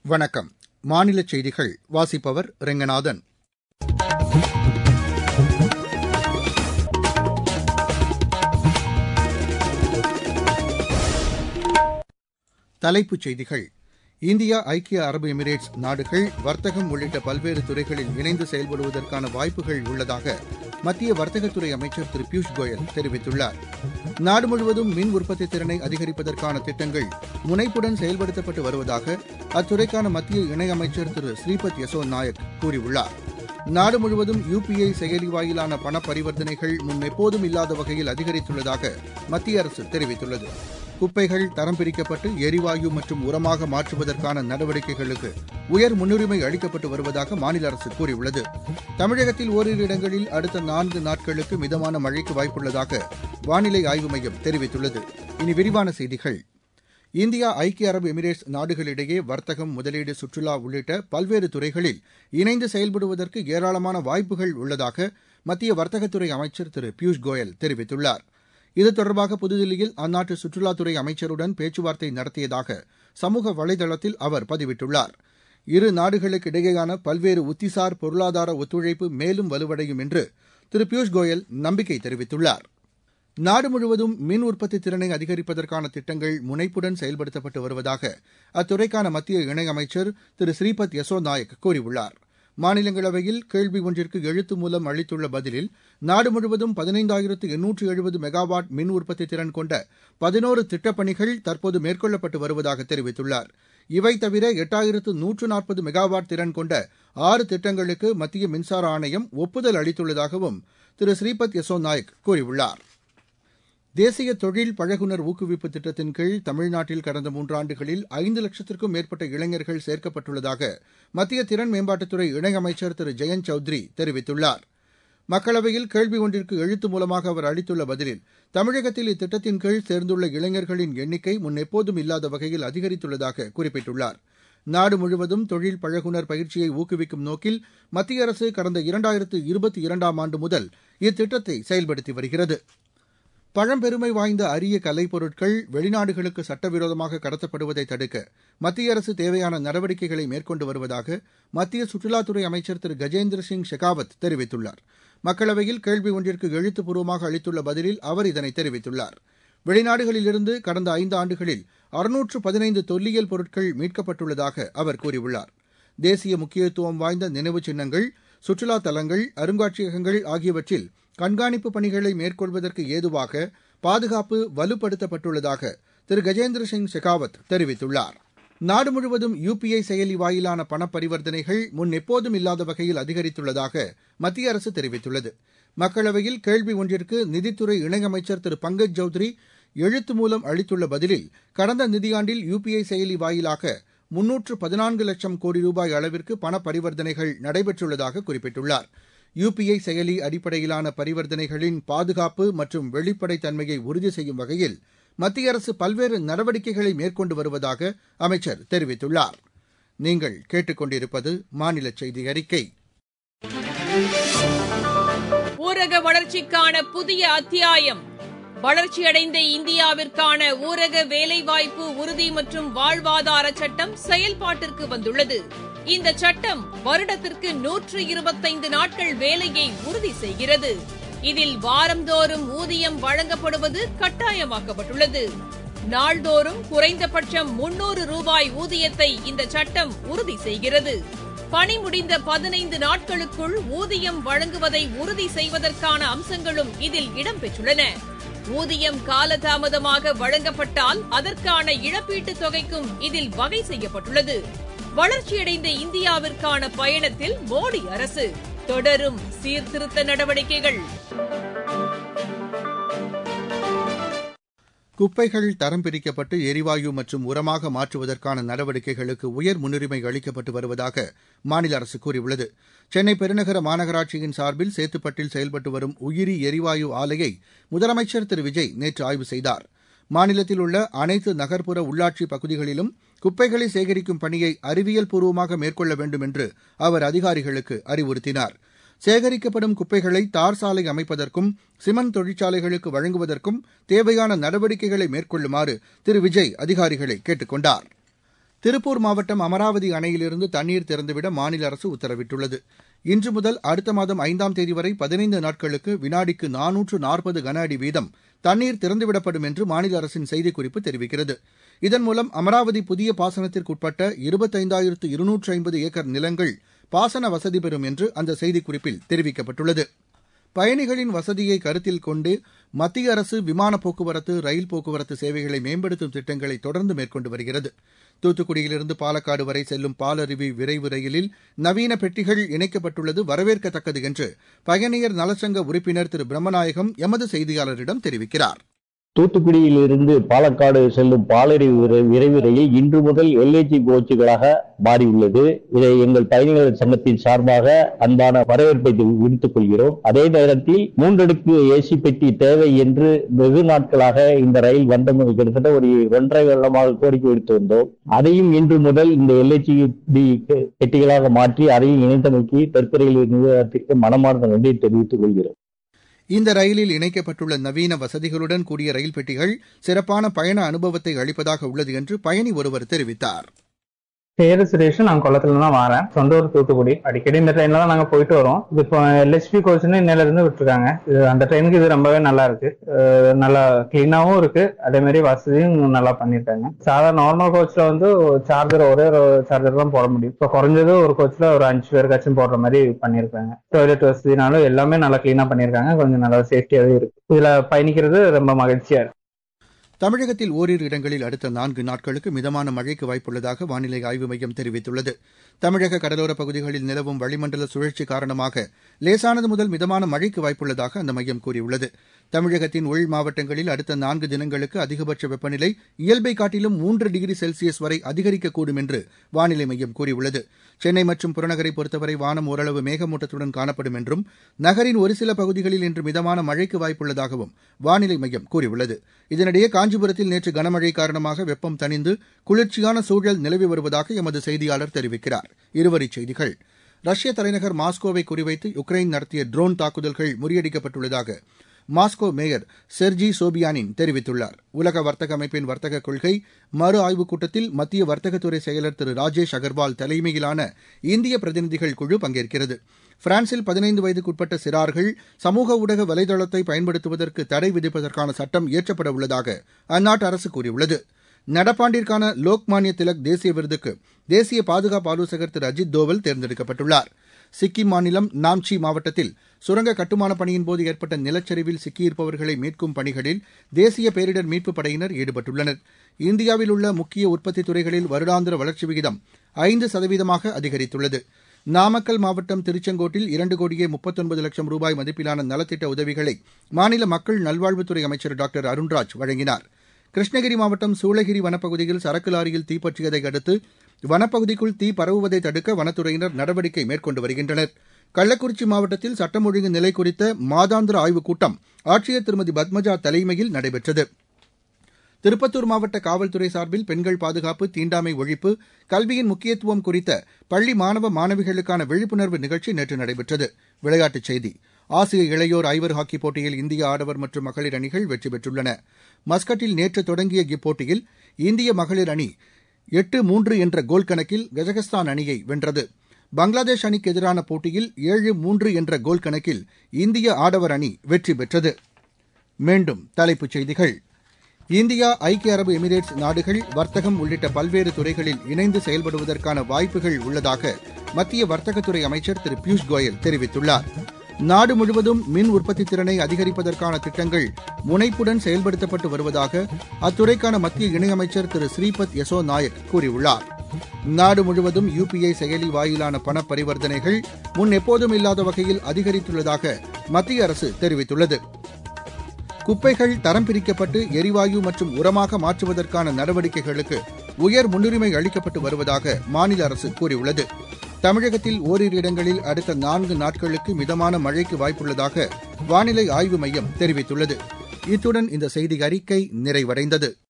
வணக்கம் மாநில செய்திகள் வாசிப்பவர் ரெங்கநாதன் தலைப்புச் செய்திகள் இந்தியா ஐக்கிய அரபு எமிரேட்ஸ் நாடுகள் வர்த்தகம் உள்ளிட்ட பல்வேறு துறைகளில் இணைந்து செயல்படுவதற்கான வாய்ப்புகள் உள்ளதாக மத்திய வர்த்தகத்துறை அமைச்சர் திரு பியூஷ் கோயல் தெரிவித்துள்ளார் நாடு முழுவதும் மின் உற்பத்தி திறனை அதிகரிப்பதற்கான திட்டங்கள் முனைப்புடன் செயல்படுத்தப்பட்டு வருவதாக அத்துறைக்கான மத்திய இணையமைச்சர் திரு ஸ்ரீபத் யசோ நாயக் கூறியுள்ளார் நாடு முழுவதும் யுபிஐ செயலி வாயிலான பண பரிவர்த்தனைகள் முன்னெப்போதும் இல்லாத வகையில் அதிகரித்துள்ளதாக மத்திய அரசு தெரிவித்துள்ளது குப்பைகள் தரம் பிரிக்கப்பட்டு எரிவாயு மற்றும் உரமாக மாற்றுவதற்கான நடவடிக்கைகளுக்கு உயர் முன்னுரிமை அளிக்கப்பட்டு வருவதாக மாநில அரசு கூறியுள்ளது தமிழகத்தில் ஓரிரு இடங்களில் அடுத்த நான்கு நாட்களுக்கு மிதமான மழைக்கு வாய்ப்புள்ளதாக வானிலை ஆய்வு மையம் தெரிவித்துள்ளது இனி விரிவான செய்திகள் இந்தியா ஐக்கிய அரபு எமிரேட்ஸ் நாடுகளிடையே வர்த்தகம் முதலீடு சுற்றுலா உள்ளிட்ட பல்வேறு துறைகளில் இணைந்து செயல்படுவதற்கு ஏராளமான வாய்ப்புகள் உள்ளதாக மத்திய வர்த்தகத்துறை அமைச்சர் திரு பியூஷ் கோயல் தெரிவித்துள்ளார் இது தொடர்பாக புதுதில்லியில் அந்நாட்டு சுற்றுலாத்துறை அமைச்சருடன் பேச்சுவார்த்தை நடத்தியதாக சமூக வலைதளத்தில் அவர் பதிவிட்டுள்ளார் இரு நாடுகளுக்கு இடையேயான பல்வேறு உத்திசார் பொருளாதார ஒத்துழைப்பு மேலும் வலுவடையும் என்று திரு பியூஷ் கோயல் நம்பிக்கை தெரிவித்துள்ளார் நாடு முழுவதும் மின் உற்பத்தி திறனை அதிகரிப்பதற்கான திட்டங்கள் முனைப்புடன் செயல்படுத்தப்பட்டு வருவதாக அத்துறைக்கான மத்திய இணையமைச்சர் திரு ஸ்ரீபத் யசோ நாயக் கூறியுள்ளார் மாநிலங்களவையில் கேள்வி ஒன்றிற்கு எழுத்து மூலம் அளித்துள்ள பதிலில் நாடு முழுவதும் பதினைந்தாயிரத்து எண்ணூற்று எழுபது மெகாவாட் மின் உற்பத்தி திறன் கொண்ட பதினோரு திட்டப்பணிகள் தற்போது மேற்கொள்ளப்பட்டு வருவதாக தெரிவித்துள்ளார் இவை தவிர எட்டாயிரத்து நூற்று நாற்பது மெகாவாட் திறன் கொண்ட ஆறு திட்டங்களுக்கு மத்திய மின்சார ஆணையம் ஒப்புதல் அளித்துள்ளதாகவும் திரு ஸ்ரீபத் யசோ நாயக் கூறியுள்ளார் தேசிய தொழில் பழகுனர் ஊக்குவிப்பு திட்டத்தின் கீழ் தமிழ்நாட்டில் கடந்த மூன்றாண்டுகளில் ஐந்து லட்சத்திற்கும் மேற்பட்ட இளைஞர்கள் சேர்க்கப்பட்டுள்ளதாக மத்திய திறன் மேம்பாட்டுத்துறை இணையமைச்சர் திரு ஜெயந்த் சௌத்ரி தெரிவித்துள்ளார் மக்களவையில் கேள்வி ஒன்றிற்கு எழுத்து மூலமாக அவர் அளித்துள்ள பதிலில் தமிழகத்தில் இத்திட்டத்தின் கீழ் சேர்ந்துள்ள இளைஞர்களின் எண்ணிக்கை முன்னெப்போதும் இல்லாத வகையில் அதிகரித்துள்ளதாக குறிப்பிட்டுள்ளார் நாடு முழுவதும் தொழில் பழகுனர் பயிற்சியை ஊக்குவிக்கும் நோக்கில் மத்திய அரசு கடந்த இரண்டாயிரத்து இருபத்தி இரண்டாம் ஆண்டு முதல் இத்திட்டத்தை செயல்படுத்தி வருகிறது பழம்பெருமை வாய்ந்த அரிய கலைப்பொருட்கள் வெளிநாடுகளுக்கு சட்டவிரோதமாக கடத்தப்படுவதை தடுக்க மத்திய அரசு தேவையான நடவடிக்கைகளை மேற்கொண்டு வருவதாக மத்திய சுற்றுலாத்துறை அமைச்சர் திரு கஜேந்திர சிங் ஷெகாவத் தெரிவித்துள்ளார் மக்களவையில் கேள்வி ஒன்றிற்கு எழுத்துப்பூர்வமாக அளித்துள்ள பதிலில் அவர் இதனை தெரிவித்துள்ளார் வெளிநாடுகளிலிருந்து கடந்த ஐந்து ஆண்டுகளில் அறுநூற்று பதினைந்து தொல்லியல் பொருட்கள் மீட்கப்பட்டுள்ளதாக அவர் கூறியுள்ளார் தேசிய முக்கியத்துவம் வாய்ந்த நினைவு சின்னங்கள் சுற்றுலா தலங்கள் அருங்காட்சியகங்கள் ஆகியவற்றில் கண்காணிப்பு பணிகளை மேற்கொள்வதற்கு ஏதுவாக பாதுகாப்பு வலுப்படுத்தப்பட்டுள்ளதாக திரு கஜேந்திர சிங் ஷெகாவத் தெரிவித்துள்ளார் நாடு முழுவதும் யுபிஐ செயலி வாயிலான பண பரிவர்த்தனைகள் முன் எப்போதும் இல்லாத வகையில் அதிகரித்துள்ளதாக மத்திய அரசு தெரிவித்துள்ளது மக்களவையில் கேள்வி ஒன்றிற்கு நிதித்துறை இணையமைச்சர் திரு பங்கஜ் சௌத்ரி எழுத்து மூலம் அளித்துள்ள பதிலில் கடந்த நிதியாண்டில் யுபிஐ செயலி வாயிலாக முன்னூற்று பதினான்கு லட்சம் கோடி ரூபாய் அளவிற்கு பண பரிவர்த்தனைகள் நடைபெற்றுள்ளதாக குறிப்பிட்டுள்ளார் யுபிஐ செயலி அடிப்படையிலான பரிவர்த்தனைகளின் பாதுகாப்பு மற்றும் வெளிப்படைத்தன்மையை உறுதி செய்யும் வகையில் மத்திய அரசு பல்வேறு நடவடிக்கைகளை மேற்கொண்டு வருவதாக அமைச்சர் தெரிவித்துள்ளார் நீங்கள் கேட்டுக்கொண்டிருப்பது மாநில செய்தி அறிக்கை ஊரக வளர்ச்சிக்கான புதிய அத்தியாயம் வளர்ச்சியடைந்த இந்தியாவிற்கான ஊரக வேலைவாய்ப்பு உறுதி மற்றும் வாழ்வாதார சட்டம் செயல்பாட்டிற்கு வந்துள்ளது இந்த சட்டம் வருடத்திற்கு நூற்று இருபத்தைந்து நாட்கள் வேலையை உறுதி செய்கிறது இதில் வாரந்தோறும் ஊதியம் வழங்கப்படுவது கட்டாயமாக்கப்பட்டுள்ளது நாள்தோறும் குறைந்தபட்சம் முன்னூறு ரூபாய் ஊதியத்தை இந்த சட்டம் உறுதி செய்கிறது பணி முடிந்த பதினைந்து நாட்களுக்குள் ஊதியம் வழங்குவதை உறுதி செய்வதற்கான அம்சங்களும் இதில் இடம்பெற்றுள்ளன ஊதியம் காலதாமதமாக வழங்கப்பட்டால் அதற்கான இழப்பீட்டுத் தொகைக்கும் இதில் வகை செய்யப்பட்டுள்ளது வளர்ச்சியடைந்த இந்தியாவிற்கான பயணத்தில் மோடி அரசு தொடரும் சீர்திருத்த நடவடிக்கைகள் குப்பைகள் தரம் பிரிக்கப்பட்டு எரிவாயு மற்றும் உரமாக மாற்றுவதற்கான நடவடிக்கைகளுக்கு உயர் முன்னுரிமை அளிக்கப்பட்டு வருவதாக மாநில அரசு கூறியுள்ளது சென்னை பெருநகர மாநகராட்சியின் சார்பில் சேத்துப்பட்டில் செயல்பட்டு வரும் உயிரி எரிவாயு ஆலையை முதலமைச்சர் திரு விஜய் நேற்று ஆய்வு செய்தார் மாநிலத்தில் உள்ள அனைத்து நகர்ப்புற உள்ளாட்சி பகுதிகளிலும் குப்பைகளை சேகரிக்கும் பணியை அறிவியல் பூர்வமாக மேற்கொள்ள வேண்டும் என்று அவர் அதிகாரிகளுக்கு அறிவுறுத்தினார் சேகரிக்கப்படும் குப்பைகளை தார் சாலை அமைப்பதற்கும் சிமெண்ட் தொழிற்சாலைகளுக்கு வழங்குவதற்கும் தேவையான நடவடிக்கைகளை மேற்கொள்ளுமாறு திரு விஜய் அதிகாரிகளை கேட்டுக் கொண்டார் திருப்பூர் மாவட்டம் அமராவதி அணையிலிருந்து தண்ணீர் திறந்துவிட மாநில அரசு உத்தரவிட்டுள்ளது இன்று முதல் அடுத்த மாதம் ஐந்தாம் தேதி வரை பதினைந்து நாட்களுக்கு வினாடிக்கு நானூற்று நாற்பது கன அடி வீதம் தண்ணீர் திறந்துவிடப்படும் என்று மாநில அரசின் செய்திக்குறிப்பு தெரிவிக்கிறது இதன் மூலம் அமராவதி புதிய பாசனத்திற்குட்பட்ட இருபத்தைந்தாயிரத்து இருநூற்று ஐம்பது ஏக்கர் நிலங்கள் பாசன வசதி பெறும் என்று அந்த செய்திக்குறிப்பில் தெரிவிக்கப்பட்டுள்ளது பயணிகளின் வசதியை கருத்தில் கொண்டு மத்திய அரசு விமான போக்குவரத்து ரயில் போக்குவரத்து சேவைகளை மேம்படுத்தும் திட்டங்களை தொடர்ந்து மேற்கொண்டு வருகிறது தூத்துக்குடியிலிருந்து பாலக்காடு வரை செல்லும் பாலருவி விரைவு ரயிலில் நவீன பெட்டிகள் இணைக்கப்பட்டுள்ளது வரவேற்கத்தக்கது என்று பயணியர் நலச்சங்க உறுப்பினர் திரு பிரம்மநாயகம் எமது செய்தியாளரிடம் தெரிவிக்கிறார் தூத்துக்குடியிலிருந்து பாலக்காடு செல்லும் பாலறிவு விரை- விரைவு ரயில் இன்று முதல் எல்ஏஜி கோச்சுகளாக மாறியுள்ளது இதை எங்கள் பயணிகள் சங்கத்தின் சார்பாக அன்பான வரவேற்பை தெ- விடுத்துக் கொள்கிறோம் அதே நேரத்தில் மூன்றடுக்கு ஏசி பெட்டி தேவை என்று வெகு நாட்களாக இந்த ரயில் வந்த மு- கிட்டத்தட்ட ஒரு ஒன்றரை வருடமாக கோரிக்கை விடுத்து வந்தோம் அதையும் இன்று முதல் இந்த எல்ஏஜி பெட்டிகளாக மாற்றி அதையும் இணைத்தமைக்கு தெற்கு ரயில் நிர்வாகத்திற்கு மனமார்ந்த நன்றியை தெரிவித்துக் கொள்கிறோம் இந்த ரயிலில் இணைக்கப்பட்டுள்ள நவீன வசதிகளுடன் கூடிய ரயில் பெட்டிகள் சிறப்பான பயண அனுபவத்தை அளிப்பதாக உள்ளது என்று பயணி ஒருவர் தெரிவித்தார் பேரு சுரேஷ் நான் குளத்துல தான் வரேன் சொந்த ஊர் தூத்துக்குடி அடிக்கடி இந்த ட்ரெயின்ல தான் நாங்க போயிட்டு வரோம் இது இப்போ எல்ஹெச்பி கோச்னு இன்னையில இருந்து விட்டுருக்காங்க இது அந்த ட்ரெயினுக்கு இது ரொம்பவே நல்லா இருக்கு அஹ் நல்லா கிளீனாவும் இருக்கு அதே மாதிரி வசதியும் நல்லா பண்ணிருக்காங்க சாதாரண நார்மல் கோச்ல வந்து சார்ஜர் ஒரே ஒரு சார்ஜர் தான் போட முடியும் இப்போ குறைஞ்சது ஒரு கோச்ல ஒரு அஞ்சு பேருக்காச்சும் போடுற மாதிரி பண்ணிருக்காங்க டாய்லெட் வசதினாலும் எல்லாமே நல்லா கிளீனா பண்ணிருக்காங்க கொஞ்சம் நல்லா சேஃப்டியாவே இருக்கு இதுல பயணிக்கிறது ரொம்ப மகிழ்ச்சியா இருக்கு தமிழகத்தில் ஓரிரு இடங்களில் அடுத்த நான்கு நாட்களுக்கு மிதமான மழைக்கு வாய்ப்புள்ளதாக வானிலை ஆய்வு மையம் தெரிவித்துள்ளது தமிழக கடலோரப் பகுதிகளில் நிலவும் வளிமண்டல சுழற்சி காரணமாக லேசானது முதல் மிதமான மழைக்கு வாய்ப்புள்ளதாக அந்த மையம் கூறியுள்ளது தமிழகத்தின் உள் மாவட்டங்களில் அடுத்த நான்கு தினங்களுக்கு அதிகபட்ச வெப்பநிலை இயல்பை காட்டிலும் மூன்று டிகிரி செல்சியஸ் வரை அதிகரிக்கக்கூடும் என்று வானிலை மையம் கூறியுள்ளது சென்னை மற்றும் புறநகரை பொறுத்தவரை வானம் ஓரளவு மேகமூட்டத்துடன் காணப்படும் என்றும் நகரின் ஒரு சில பகுதிகளில் இன்று மிதமான மழைக்கு வாய்ப்புள்ளதாகவும் வானிலை மையம் கூறியுள்ளது இதனிடையே காஞ்சிபுரத்தில் நேற்று கனமழை காரணமாக வெப்பம் தணிந்து குளிர்ச்சியான சூழல் நிலவி வருவதாக எமது செய்தியாளர் தெரிவிக்கிறார் இருவரிச் செய்திகள் ரஷ்ய தலைநகர் மாஸ்கோவை குறிவைத்து யுக்ரைன் நடத்திய ட்ரோன் தாக்குதல்கள் முறியடிக்கப்பட்டுள்ளதாக மாஸ்கோ மேயர் செர்ஜி சோபியானின் தெரிவித்துள்ளார் உலக வர்த்தக அமைப்பின் வர்த்தக கொள்கை மறு ஆய்வுக் கூட்டத்தில் மத்திய வர்த்தகத்துறை செயலர் திரு ராஜேஷ் அகர்வால் தலைமையிலான இந்திய பிரதிநிதிகள் குழு பங்கேற்கிறது பிரான்சில் பதினைந்து வயதுக்குட்பட்ட சிறார்கள் சமூக ஊடக வலைதளத்தை பயன்படுத்துவதற்கு தடை விதிப்பதற்கான சட்டம் இயற்றப்பட உள்ளதாக அந்நாட்டு அரசு கூறியுள்ளது நடப்பாண்டிற்கான லோக்மான்ய திலக் தேசிய விருதுக்கு தேசிய பாதுகாப்பு ஆலோசகர் திரு அஜித் தோவல் தேர்ந்தெடுக்கப்பட்டுள்ளார் சிக்கிம் மாநிலம் நாம்சி மாவட்டத்தில் சுரங்க கட்டுமான பணியின் போது ஏற்பட்ட நிலச்சரிவில் சிக்கியிருப்பவர்களை மீட்கும் பணிகளில் தேசிய பேரிடர் மீட்புப் படையினர் ஈடுபட்டுள்ளனர் இந்தியாவில் உள்ள முக்கிய உற்பத்தி துறைகளில் வருடாந்திர வளர்ச்சி விகிதம் ஐந்து சதவீதமாக அதிகரித்துள்ளது நாமக்கல் மாவட்டம் திருச்செங்கோட்டில் இரண்டு கோடியே முப்பத்தொன்பது லட்சம் ரூபாய் மதிப்பிலான நலத்திட்ட உதவிகளை மாநில மக்கள் நல்வாழ்வுத்துறை அமைச்சர் டாக்டர் அருண்ராஜ் வழங்கினார் கிருஷ்ணகிரி மாவட்டம் சூளகிரி வனப்பகுதியில் சரக்கு லாரியில் தீப்பற்றியதை அடுத்து வனப்பகுதிக்குள் தீ பரவுவதை தடுக்க வனத்துறையினர் நடவடிக்கை மேற்கொண்டு வருகின்றனர் கள்ளக்குறிச்சி மாவட்டத்தில் சட்டம் ஒழுங்கு நிலை குறித்த மாதாந்திர ஆய்வுக் கூட்டம் ஆட்சியர் திருமதி பத்மஜா தலைமையில் நடைபெற்றது திருப்பத்தூர் மாவட்ட காவல்துறை சார்பில் பெண்கள் பாதுகாப்பு தீண்டாமை ஒழிப்பு கல்வியின் முக்கியத்துவம் குறித்த பள்ளி மாணவ மாணவிகளுக்கான விழிப்புணர்வு நிகழ்ச்சி நேற்று நடைபெற்றது விளையாட்டுச் செய்தி ஆசிய இளையோர் ஐவர் ஹாக்கி போட்டியில் இந்திய ஆடவர் மற்றும் மகளிர் அணிகள் வெற்றி பெற்றுள்ளன மஸ்கட்டில் நேற்று தொடங்கிய இப்போட்டியில் இந்திய மகளிர் அணி எட்டு மூன்று என்ற கோல் கணக்கில் கஜகஸ்தான் அணியை வென்றது பங்களாதேஷ் அணிக்கு எதிரான போட்டியில் ஏழு மூன்று என்ற கோல் கணக்கில் இந்திய ஆடவர் அணி வெற்றி பெற்றது மீண்டும் தலைப்புச் செய்திகள் இந்தியா ஐக்கிய அரபு எமிரேட்ஸ் நாடுகள் வர்த்தகம் உள்ளிட்ட பல்வேறு துறைகளில் இணைந்து செயல்படுவதற்கான வாய்ப்புகள் உள்ளதாக மத்திய வர்த்தகத்துறை அமைச்சர் திரு பியூஷ் கோயல் தெரிவித்துள்ளார் நாடு முழுவதும் மின் உற்பத்தி திறனை அதிகரிப்பதற்கான திட்டங்கள் முனைப்புடன் செயல்படுத்தப்பட்டு வருவதாக அத்துறைக்கான மத்திய இணையமைச்சர் திரு ஸ்ரீபத் யசோ நாயக் கூறியுள்ளார் நாடு முழுவதும் யுபிஐ செயலி வாயிலான பண பரிவர்த்தனைகள் முன் எப்போதும் இல்லாத வகையில் அதிகரித்துள்ளதாக மத்திய அரசு தெரிவித்துள்ளது குப்பைகள் தரம் பிரிக்கப்பட்டு எரிவாயு மற்றும் உரமாக மாற்றுவதற்கான நடவடிக்கைகளுக்கு உயர் முன்னுரிமை அளிக்கப்பட்டு வருவதாக மாநில அரசு கூறியுள்ளது தமிழகத்தில் ஓரிரு இடங்களில் அடுத்த நான்கு நாட்களுக்கு மிதமான மழைக்கு வாய்ப்புள்ளதாக வானிலை ஆய்வு மையம் தெரிவித்துள்ளது இத்துடன் இந்த செய்தி அறிக்கை நிறைவடைந்தது